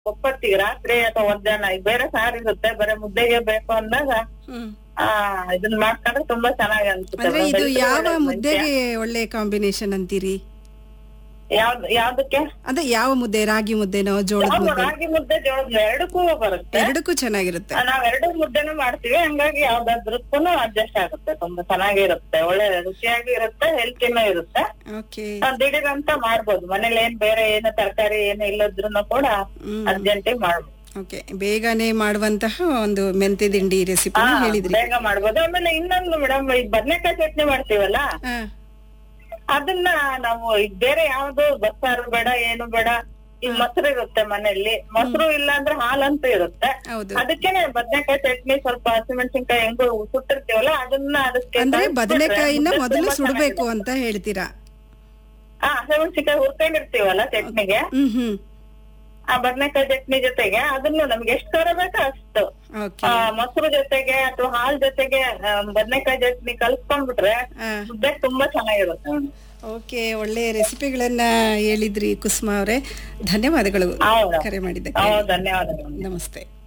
ಒಪ್ಪತ್ತಿಗೆ ರಾತ್ರಿ ಅಥವಾ ಮಧ್ಯಾಹ್ನ ಬೇರೆ ಸಾರು ಇರುತ್ತೆ ಬರೀ ಮುದ್ದೆಗೆ ಬೇಕು ಅಂದಾಗ ಹ್ಮ್ ಆ ಇದನ್ನ ಮಾಡ್ಕೊಂಡ್ರೆ ತುಂಬಾ ಚೆನ್ನಾಗಿ ಅನ್ಸುತ್ತೆ ಅಂದ್ರೆ ಇದು ಬೆಳ್ಳುಳ್ಳಿ ಯಾವ ಮೆಂತ್ಯ. ಮುದ್ದೆಗೆ ಒಳ್ಳೆ ಕಾಂಬಿನೇಷನ್ ಅಂತೀರಿ ಯಾವ್ದ್ ಯಾವ್ದಕ್ಕೆ ಅದೇ ಯಾವ ಮುದ್ದೆ ರಾಗಿ ಮುದ್ದೆನೋ ಜೋಳದ ಯಾವ್ದು ಮುದ್ದೆ ರಾಗಿ ಮುದ್ದೆ ಜೋಳದ ಎರಡಕ್ಕೂ ಬರುತ್ತೆ ಎರಡಕ್ಕೂ ಚೆನ್ನಾಗಿರುತ್ತೆ ಆ, ನಾವ್ ಎರಡು ಮುದ್ದೆನೂ ಮಾಡ್ತೀವಿ ಹಂಗಾಗಿ ಯಾವ್ದಾದ್ರಕ್ಕೂ ಅಡ್ಜಸ್ಟ್ ಆಗುತ್ತೆ ತುಂಬಾ ಚೆನ್ನಾಗಿರುತ್ತೆ ಒಳ್ಳೆ ರುಚಿಯಾಗಿ ಇರುತ್ತೆ ಹೆಲ್ತಿನೂ ಇರುತ್ತೆ ಓಕೆ ಆ, ದಿಢೀರಂತ ಮಾಡ್ಬೋದು ಮನೇಲಿ ಏನ್ ಬೇರೆ ಏನು ತರಕಾರಿ ಏನು ಇಲ್ಲದ್ರೂ ಕೂಡ ಹ್ಮ್ ಅರ್ಜೆಂಟಿಗೆ ಮಾಡ್ಬೋದು ಓಕೆ ಬೇಗನೆ ಮಾಡುವಂತಹ ಒಂದು ಮೆಂತೆ ದಿಂಡಿ ರೆಸಿಪಿ ಹಾ, ಹೇಳಿದ್ರಿ ಬೇಗ ಮಾಡ್ಬೋದು ಆಮೇಲೆ ಇನ್ನೊಂದು ಮೇಡಮ್ ಈ ಬದ್ನೆಕಾಯಿ ಚಟ್ನಿ ಮಾಡ್ತೀವಲ್ಲ ಹಾ ಅದನ್ನ ನಾವು ಈಗ ಬೇರೆ ಯಾವ್ದು ಬಸ್ಸಾರು ಬೇಡ ಏನು ಬೇಡ ಈಗ ಮೊಸರು ಇರುತ್ತೆ ಮನೆಯಲ್ಲಿ ಮೊಸರು ಇಲ್ಲ ಅಂದ್ರೆ ಹಾಲಂತೂ ಇರುತ್ತೆ ಹೌದು ಅದಕ್ಕೇನೆ ಬದ್ನೆಕಾಯಿ ಚಟ್ನಿ ಸ್ವಲ್ಪ ಹಸಿಮೆಣಸಿನ್ಕಾಯಿ ಹೆಂಗು ಸುಟ್ಟಿರ್ತೀವಲ್ಲ ಅದನ್ನ ಅದಕ್ಕೆ ಅಂದ್ರೆ ಕಲ್ಸ್ಬಿಟ್ರೆ ಬದನೆಕಾಯಿನ ಮುದ್ದೆ ಮೊದಲು ತುಂಬಾ ಸುಡ್ಬೇಕು ಚೆನ್ನಾಗಿರುತ್ತೆ. ಅಂತ ಹೇಳ್ತೀರಾ ಹಾ ಹಸಿಮೆಣಸಿನ್ಕಾಯಿ ಹುರ್ಕೊಂಡಿರ್ತೀವಲ್ಲ ಚಟ್ನಿಗೆ ಹ್ಮ್ ಹ್ಮ್ ಆ ಬದ್ನೆಕಾಯಿ ಚಟ್ನಿ ಜೊತೆಗೆ ಅದನ್ನು ನಮ್ಗೆ ಎಷ್ಟು ಖಾರ ಬೇಕೋ ಅಷ್ಟು ಓಕೆ ಆ, ಮೊಸರು ಜೊತೆಗೆ ಅಥವಾ ಹಾಲ್ ಜೊತೆಗೆ ಆ, ಬದ್ನೆಕಾಯಿ ಚಟ್ನಿ ಕಲ್ಸ್ಕೊಂಡ್ಬಿಟ್ರೆ ಮುದ್ದೆ ತುಂಬಾ ಚೆನ್ನಾಗಿರುತ್ತೆ ಓಕೆ ಒಳ್ಳೆ ರೆಸಿಪಿಗಳನ್ನ ಹೇಳಿದ್ರಿ ಕುಸುಮಾ ಅವರೇ ಧನ್ಯವಾದಗಳು ಹೌದಾ ಕರೆ ಮಾಡಿದ್ದಕ್ಕೆ ಹೌದು ಧನ್ಯವಾದಗಳು ನಮಸ್ತೆ